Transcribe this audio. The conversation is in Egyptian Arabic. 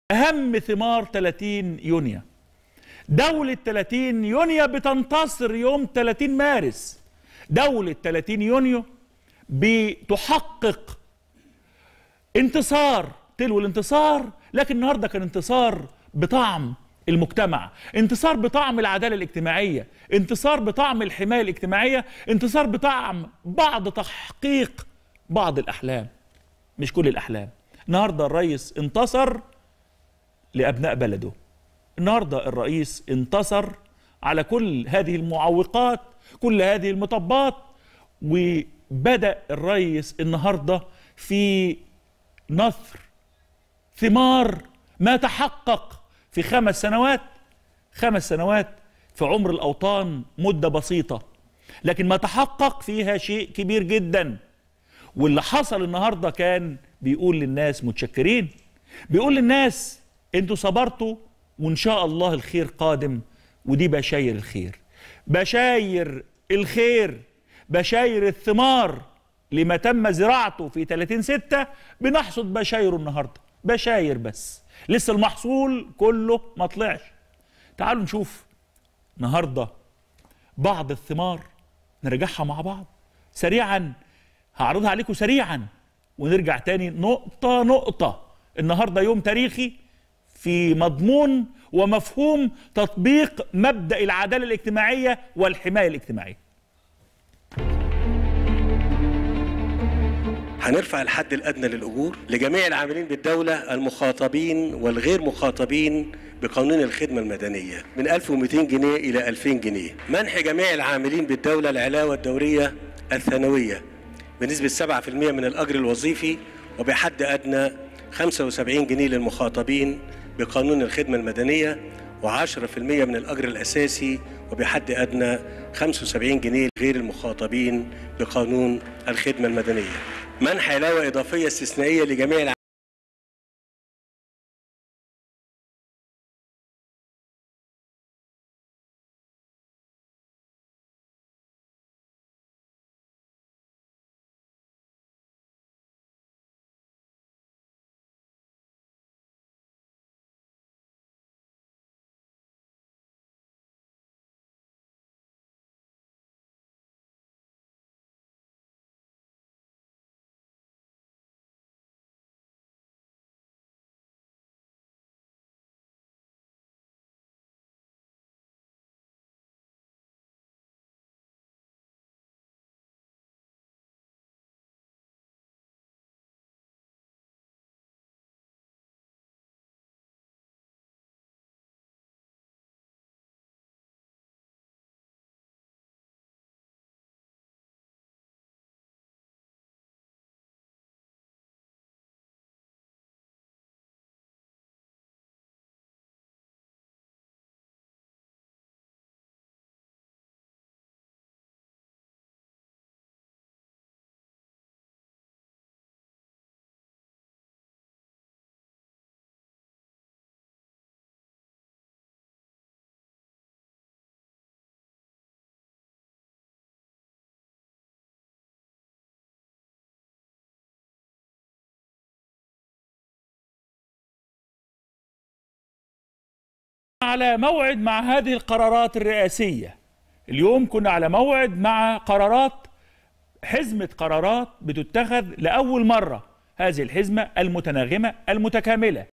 أهم ثمار 30 يونيو دولة 30 يونيو بتنتصر يوم 30 مارس دولة 30 يونيو بتحقق انتصار تلو الانتصار لكن النهارده كان انتصار بطعم المجتمع انتصار بطعم العدالة الاجتماعية انتصار بطعم الحماية الاجتماعية انتصار بطعم بعض تحقيق بعض الأحلام مش كل الأحلام النهاردة الرئيس انتصر لأبناء بلده النهاردة الرئيس انتصر على كل هذه المعوقات كل هذه المطبات وبدأ الرئيس النهاردة في نثر ثمار ما تحقق في خمس سنوات خمس سنوات في عمر الأوطان مدة بسيطة لكن ما تحقق فيها شيء كبير جدا واللي حصل النهاردة كان بيقول للناس متشكرين بيقول للناس انتوا صبرتوا وان شاء الله الخير قادم ودي بشاير الخير بشاير الخير بشاير الثمار لما تم زراعته في 30 ستة بنحصد بشايره النهارده بشاير بس لسه المحصول كله ما طلعش تعالوا نشوف النهارده بعض الثمار نرجعها مع بعض سريعا هعرضها عليكم سريعا ونرجع تاني نقطة نقطة النهارده يوم تاريخي في مضمون ومفهوم تطبيق مبدأ العدالة الاجتماعية والحماية الاجتماعية هنرفع الحد الأدنى للأجور لجميع العاملين بالدولة المخاطبين والغير مخاطبين بقانون الخدمة المدنية من 1200 جنيه إلى 2000 جنيه منح جميع العاملين بالدولة العلاوة الدورية الثانوية بنسبة 7% من الأجر الوظيفي وبحد أدنى 75 جنيه للمخاطبين بقانون الخدمة المدنية و10% من الأجر الأساسي وبحد أدنى 75 جنيه غير المخاطبين بقانون الخدمة المدنية منح علاوة إضافية استثنائية لجميع الع... على موعد مع هذه القرارات الرئاسية اليوم كنا على موعد مع قرارات حزمة قرارات بتتخذ لأول مرة هذه الحزمة المتناغمة المتكاملة